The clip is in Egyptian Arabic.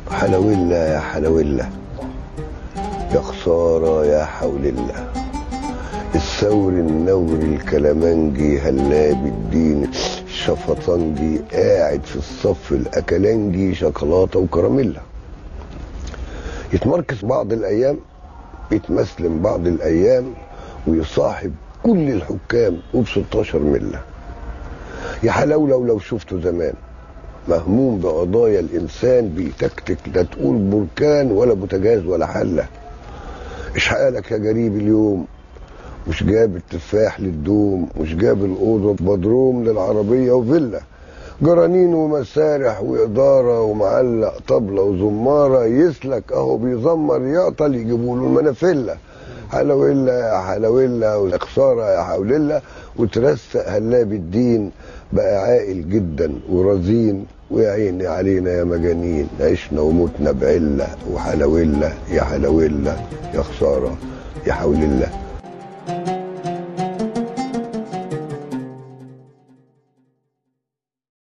حلاويلا يا حلاويلا يا خسارة يا حول الله الثور النور الكلامنجي هلاب الدين الشفطنجي قاعد في الصف الاكلنجي شوكولاته وكراميلا يتمركز بعض الايام يتمسلم بعض الايام ويصاحب كل الحكام وب 16 مله يا حلاوله لو شفته زمان مهموم بقضايا الانسان بيتكتك لا تقول بركان ولا بوتاجاز ولا حله اشحالك يا جريب اليوم مش جاب التفاح للدوم مش جاب الأوضة بدروم للعربية وفيلا جرانين ومسارح وإدارة ومعلق طبلة وزمارة يسلك أهو بيزمر يعطل يجيبوا له المنافلة حلاويلا يا حلاويلا وخسارة يا حوليلا وترسق هلاب الدين بقى عاقل جدا ورزين ويا عيني علينا يا مجانين عشنا ومتنا بعلة وحلاويلا يا حلاويلا يا خسارة يا حوليلا